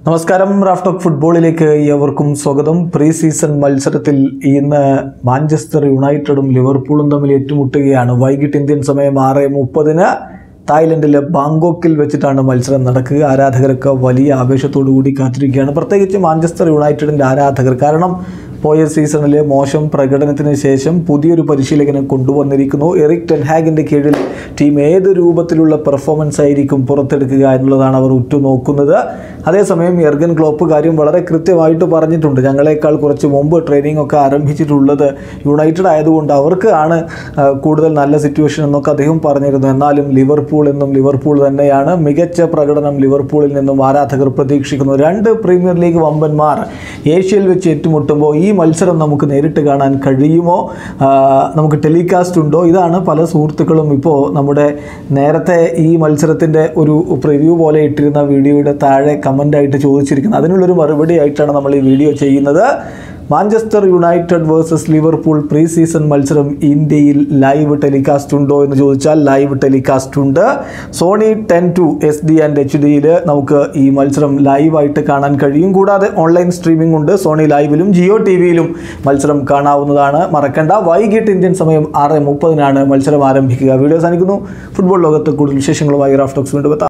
നമസ്കാരം റാഫ്റ്റോക്ക് ഫുട്ബോളിലേക്ക് ഏവർക്കും സ്വാഗതം പ്രീ സീസൺ മത്സരത്തിൽ ഇന്ന് മാഞ്ചസ്റ്റർ യുണൈറ്റഡും ലിവർപൂളും തമ്മിൽ ഏറ്റുമുട്ടുകയാണ് വൈകിട്ട് ഇന്ത്യൻ സമയം ആറ് മുപ്പതിന് തായ്ലൻഡിലെ ബാങ്കോക്കിൽ വെച്ചിട്ടാണ് മത്സരം നടക്കുക ആരാധകരൊക്കെ വലിയ ആവേശത്തോടു കൂടി കാത്തിരിക്കുകയാണ് പ്രത്യേകിച്ച് മാഞ്ചസ്റ്റർ യുണൈറ്റഡിൻ്റെ ആരാധകർ കാരണം പോയ സീസണിലെ മോശം പ്രകടനത്തിന് ശേഷം പുതിയൊരു പരിശീലകനെ കൊണ്ടുവന്നിരിക്കുന്നു എറിക് ടെൻഹാഗിൻ്റെ കീഴിൽ ടീം ഏത് രൂപത്തിലുള്ള പെർഫോമൻസ് ആയിരിക്കും പുറത്തെടുക്കുക എന്നുള്ളതാണ് അവർ ഉറ്റുനോക്കുന്നത് അതേസമയം എർഗൻ ക്ലോപ്പ് കാര്യം വളരെ കൃത്യമായിട്ട് പറഞ്ഞിട്ടുണ്ട് ഞങ്ങളെക്കാൾ കുറച്ച് മുമ്പ് ട്രെയിനിങ് ഒക്കെ ആരംഭിച്ചിട്ടുള്ളത് യുണൈറ്റഡ് ആയതുകൊണ്ട് അവർക്ക് ആണ് ആ, കൂടുതൽ നല്ല സിറ്റുവേഷൻ എന്നൊക്കെ അദ്ദേഹം പറഞ്ഞിരുന്നു എന്നാലും ലിവർപൂൾ എന്നും ലിവർപൂൾ തന്നെയാണ് മികച്ച പ്രകടനം ലിവർപൂളിൽ നിന്നും ആരാധകർ പ്രതീക്ഷിക്കുന്നു രണ്ട് പ്രീമിയർ ലീഗ് വമ്പന്മാർ ഏഷ്യയിൽ വെച്ച് ഏറ്റുമുട്ടുമ്പോൾ ഈ മത്സരം നമുക്ക് നേരിട്ട് കാണാൻ കഴിയുമോ ആ, നമുക്ക് ടെലികാസ്റ്റ് ഉണ്ടോ ഇതാണ് പല സുഹൃത്തുക്കളും ഇപ്പോൾ നമ്മുടെ നേരത്തെ ഈ മത്സരത്തിൻ്റെ ഒരു പ്രിവ്യൂ പോലെ ഇട്ടിരുന്ന വീഡിയോയുടെ താഴെ കമൻ്റായിട്ട് ചോദിച്ചിരിക്കുന്നത് അതിനുള്ളൊരു മറുപടി ആയിട്ടാണ് നമ്മൾ ഈ വീഡിയോ ചെയ്യുന്നത് Manchester United versus Liverpool pre season മത്സരം ഇന്ത്യയിൽ ലൈവ് ടെലികാസ്റ്റ് ഉണ്ടോ എന്ന് ചോദിച്ചാൽ ലൈവ് ടെലികാസ്റ്റ് ഉണ്ട് Sony ten two S D and H ഡിയിൽ നമുക്ക് ഈ മത്സരം ലൈവായിട്ട് കാണാൻ കഴിയും കൂടാതെ ഓൺലൈൻ സ്ട്രീമിംഗ് ഉണ്ട് സോണി ലൈവിലും ജിയോ ടി വിയിലും മത്സരം കാണാവുന്നതാണ് മറക്കണ്ട വൈകിട്ട് ഇന്ത്യൻ സമയം ആറ് മുപ്പതിനാണ് മത്സരം ആരംഭിക്കുക വീഡിയോ സാധിക്കുന്നു ഫുട്ബോൾ ലോകത്ത് കൂടുതൽ വിശേഷങ്ങളുമായി റാഫ്റ്റോക്സ് വീണ്ടും എത്താം